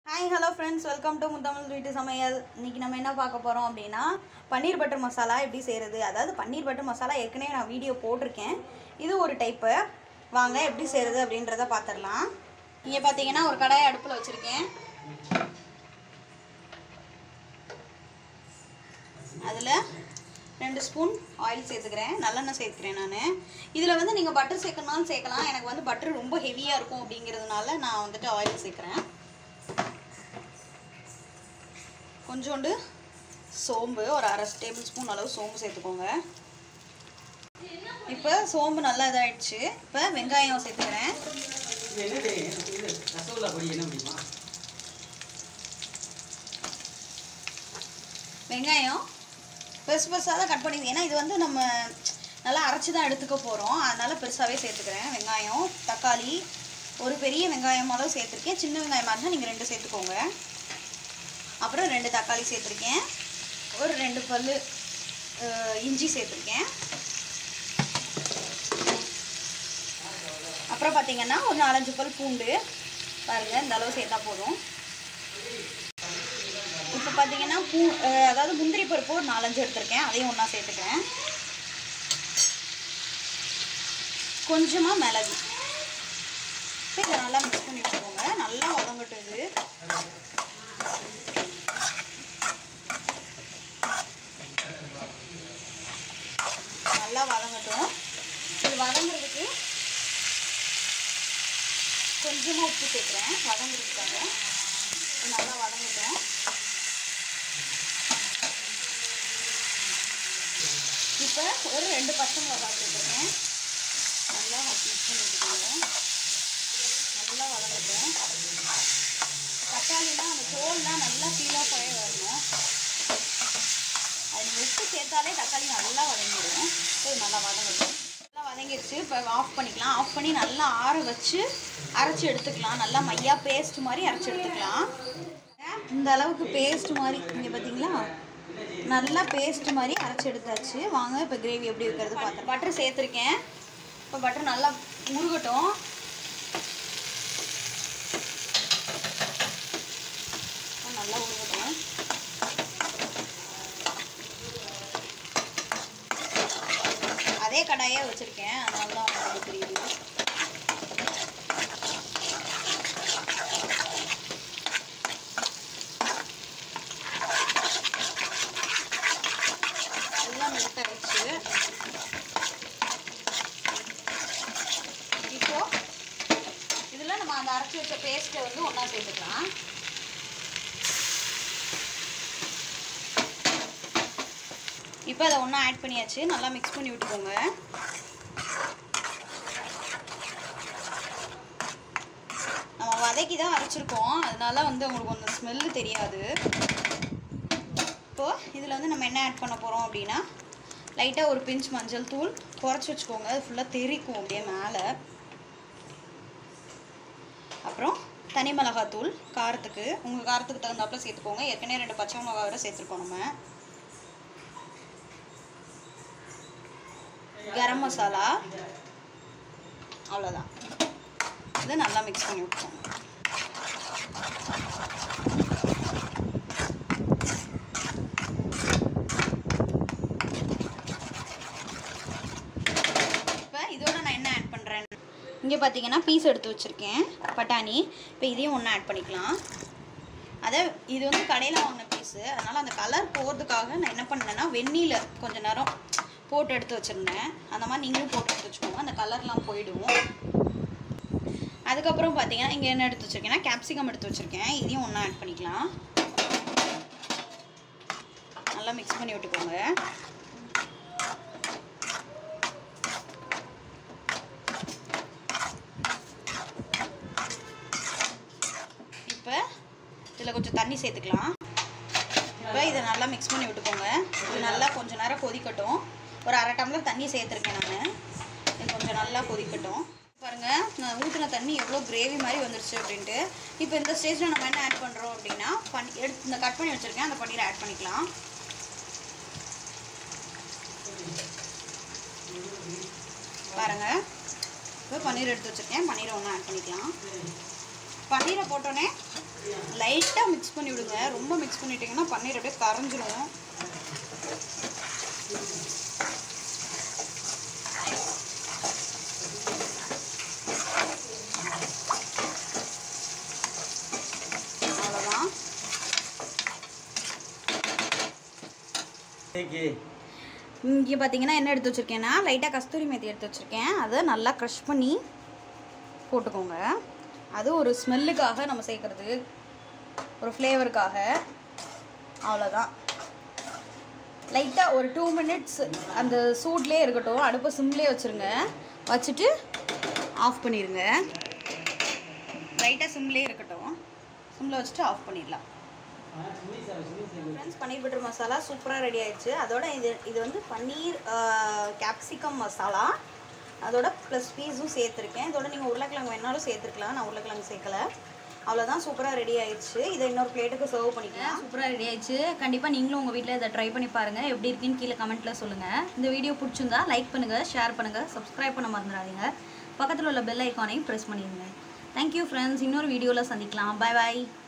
hi hello friends welcome to Muthamizh வீட்டு சமையல் இன்னைக்கு நம்ம என்ன பார்க்க போகிறோம் அப்படின்னா பன்னீர் பட்டர் மசாலா எப்படி செய்கிறது அதாவது பன்னீர் பட்டர் மசாலா ஏற்கனவே நான் வீடியோ போட்டிருக்கேன் இது ஒரு டைப்பு வாங்க எப்படி செய்கிறது அப்படின்றத பார்த்துடலாம் இங்கே பார்த்தீங்கன்னா ஒரு கடாயை அடுப்பில் வச்சுருக்கேன் அதில் ரெண்டு ஸ்பூன் ஆயில் சேர்த்துக்கிறேன் நல்லெண்ணெய் சேர்த்துக்கிறேன் நான் இதில் வந்து நீங்கள் பட்டர் சேர்க்கணும்னாலும் சேர்க்கலாம் எனக்கு வந்து பட்டர் ரொம்ப ஹெவியாக இருக்கும் அப்படிங்கிறதுனால நான் வந்துட்டு ஆயில் சேர்க்குறேன் கொஞ்சோண்டு சோம்பு ஒரு அரை டேபிள் ஸ்பூன் அளவு சோம்பு சேர்த்துக்கோங்க இப்போ சோம்பு நல்லா இதாகிடுச்சு இப்போ வெங்காயம் சேர்த்துக்கிறேன் இது என்ன தெரியும் இது ரசகுல்லா பொடி என்ன முடியுமா வெங்காயம் பெருசு பெருசாக தான் கட் பண்ணி ஏன்னா இது வந்து நம்ம நல்லா அரைச்சி தான் எடுத்துக்க போகிறோம் அதனால் பெருசாகவே சேர்த்துக்கிறேன் வெங்காயம் தக்காளி ஒரு பெரிய வெங்காயம் அளவு சேர்த்துருக்கேன் சின்ன வெங்காயமாக இருந்தால் நீங்கள் ரெண்டு சேர்த்துக்கோங்க அப்புறம் ரெண்டு தக்காளி சேர்த்துருக்கேன் ஒரு ரெண்டு பல் இஞ்சி சேர்த்துருக்கேன் அப்புறம் பார்த்தீங்கன்னா ஒரு நாலஞ்சு பல் பூண்டு பாருங்கள் இந்த அளவு சேர்த்தா போதும் இப்போ பார்த்தீங்கன்னா பூ அஹ் அதாவது முந்திரி பருப்பு ஒரு நாலஞ்சு எடுத்திருக்கேன் அதையும் ஒன்றா சேர்த்துக்கிறேன் கொஞ்சமாக மிளகு இப்போ இதை நல்லா மிக்ஸ் பண்ணி வச்சுக்கோங்க நல்லா வதங்கட்டும் இது நல்லா வதங்கட்டும் இது வதங்குறதுக்கு கொஞ்சமாக உப்பு சேர்க்குறேன் வதங்குறதுக்காக இது நல்லா வதங்கட்டும் இப்போ ஒரு ரெண்டு பச்சை மிளகாய் சேர்த்துருக்கேன் நல்லா மிக்ஸ் பண்ணி விட்டுக்கோங்க நல்லா வதங்கட்டும் தக்காளிலாம் அந்த தோல்லாம் நல்லா ஃபீல் ஆஃப் ஆகி வரணும் அது உப்பு சேர்த்தாலே தக்காளி நல்லா வதங்கிடும் ஸோ இது நல்லா வதங்கட்டும் நல்லா வதங்கிடுச்சு இப்போ ஆஃப் பண்ணிக்கலாம் ஆஃப் பண்ணி நல்லா ஆற வச்சு அரைச்சி எடுத்துக்கலாம் நல்லா மையா பேஸ்ட் மாதிரி அரைச்சி எடுத்துக்கலாம் இந்த அளவுக்கு பேஸ்ட் மாதிரி இங்கே பார்த்தீங்களா நல்லா பேஸ்ட் மாதிரி அரைச்சி எடுத்தாச்சு வாங்க இப்போ கிரேவி எப்படி வைக்கிறது பார்த்தேன் பட்டர் சேர்த்துருக்கேன் இப்போ பட்டர் நல்லா முருகட்டும் நல்லா உருகட்டும் அதே கடாயே வச்சுருக்கேன் அதனால தான் உங்களுக்கு தெரியுது எல்லாம் மெல்ட் ஆயிடுச்சு இப்போ இதில் நம்ம அந்த அரைச்சி வச்ச பேஸ்ட்டை வந்து ஒன்றா சேர்த்துக்கலாம் இப்போ அதை ஒன்றா ஆட் பண்ணியாச்சு நல்லா மிக்ஸ் பண்ணி விட்டுக்கோங்க நம்ம வதக்கி தான் அரைச்சிருக்கோம் அதனால வந்து உங்களுக்கு கொஞ்சம் ஸ்மெல்லு தெரியாது இப்போது இதில் வந்து நம்ம என்ன ஆட் பண்ண போகிறோம் அப்படின்னா லைட்டாக ஒரு பிஞ்ச் மஞ்சள் தூள் குறைச்சி வச்சுக்கோங்க அது ஃபுல்லாக தெறிக்கும் அப்படியே மேலே அப்புறம் தனி மிளகாத்தூள் காரத்துக்கு உங்கள் காரத்துக்கு தகுந்தாப்புல சேர்த்துக்கோங்க ஏற்கனவே ரெண்டு பச்சை மிளகா வரை சேர்த்துருக்கோம் நம்ம கரம் மசாலா அவ்வளோதான் இதை நல்லா மிக்ஸ் பண்ணி விட்டுக்கோங்க இப்போ இதோட நான் என்ன ஆட் பண்ணுறேன் இங்கே பார்த்தீங்கன்னா பீஸ் எடுத்து வச்சுருக்கேன் பட்டாணி இப்போ இதையும் ஒன்று ஆட் பண்ணிக்கலாம் அதை இது வந்து கடையில் வாங்கின பீஸு அதனால் அந்த கலர் போகிறதுக்காக நான் என்ன பண்ணேன்னா வெந்நீல கொஞ்ச நேரம் போட்டு எடுத்து வச்சுருந்தேன் அந்த மாதிரி நீங்களும் போட்டு எடுத்து வச்சுக்கோங்க அந்த கலர்லாம் போயிடும் அதுக்கப்புறம் பார்த்தீங்கன்னா இங்கே என்ன எடுத்து வச்சுருக்கேன்னா கேப்சிகம் எடுத்து வச்சுருக்கேன் இதையும் ஒன்றா ஆட் பண்ணிக்கலாம் நல்லா மிக்ஸ் பண்ணி விட்டுக்கோங்க இப்போ இதில் கொஞ்சம் தண்ணி சேர்த்துக்கலாம் இப்போ இதை நல்லா மிக்ஸ் பண்ணி விட்டுக்கோங்க இது நல்லா கொஞ்சம் நேரம் கொதிக்கட்டும் ஒரு அரை டம்ளர் தண்ணி சேர்த்துருக்கேன் நான் இது கொஞ்சம் நல்லா கொதிக்கட்டும் பாருங்கள் நான் ஊற்றின தண்ணி எவ்வளோ கிரேவி மாதிரி வந்துருச்சு அப்படின்ட்டு இப்போ இந்த ஸ்டேஜில் நம்ம என்ன ஆட் பண்ணுறோம் அப்படின்னா பனி எடுத்து இந்த கட் பண்ணி வச்சுருக்கேன் அந்த பன்னீரை ஆட் பண்ணிக்கலாம் பாருங்கள் இப்போ பன்னீர் எடுத்து வச்சுருக்கேன் பன்னீரை ஒன்று ஆட் பண்ணிக்கலாம் பன்னீரை போட்டோன்னே லைட்டாக மிக்ஸ் பண்ணி விடுங்க ரொம்ப மிக்ஸ் பண்ணிட்டீங்கன்னா பன்னீர் அப்படியே கரைஞ்சிரும் அவ்வளோதான் ஓகே இங்கே பார்த்தீங்கன்னா என்ன எடுத்து வச்சுருக்கேன்னா லைட்டாக கஸ்தூரி மேத்தி எடுத்து வச்சுருக்கேன் அதை நல்லா க்ரஷ் பண்ணி போட்டுக்கோங்க அது ஒரு ஸ்மெல்லுக்காக நம்ம சேர்க்குறது ஒரு ஃப்ளேவருக்காக அவ்வளோதான் லைட்டாக ஒரு டூ மினிட்ஸ் அந்த சூட்லேயே இருக்கட்டும் அடுப்பை சிம்லேயே வச்சுருங்க வச்சுட்டு ஆஃப் பண்ணிடுங்க லைட்டாக சிம்லேயே இருக்கட்டும் சிம்மில் வச்சுட்டு ஆஃப் பண்ணிடலாம் ஃப்ரெண்ட்ஸ் பன்னீர் பட்டர் மசாலா சூப்பராக ரெடி ஆயிடுச்சு அதோட இது இது வந்து பன்னீர் கேப்சிகம் மசாலா அதோட ப்ளஸ் பீஸும் சேர்த்துருக்கேன் இதோட நீங்கள் உருளைக்கிழங்கு வேணாலும் சேர்த்துருக்கலாம் நான் உருளைக்கிழங்கு சேர்க்கல அவ்வளோதான் சூப்பராக ரெடி ஆயிடுச்சு இதை இன்னொரு பிளேட்டுக்கு சர்வ் பண்ணிக்கலாம் சூப்பராக ரெடி ஆயிடுச்சு கண்டிப்பாக நீங்களும் உங்கள் வீட்டில் இதை ட்ரை பண்ணி பாருங்கள் எப்படி இருக்குன்னு கீழே கமெண்ட்டில் சொல்லுங்கள் இந்த வீடியோ பிடிச்சிருந்தா லைக் பண்ணுங்கள் ஷேர் பண்ணுங்கள் சப்ஸ்கிரைப் பண்ண மறந்துடாதீங்க பக்கத்தில் உள்ள பெல் ஐக்கானையும் ப்ரெஸ் பண்ணிடுங்க தேங்க்யூ ஃப்ரெண்ட்ஸ் இன்னொரு வீடியோவில் சந்திக்கலாம் பாய் பாய்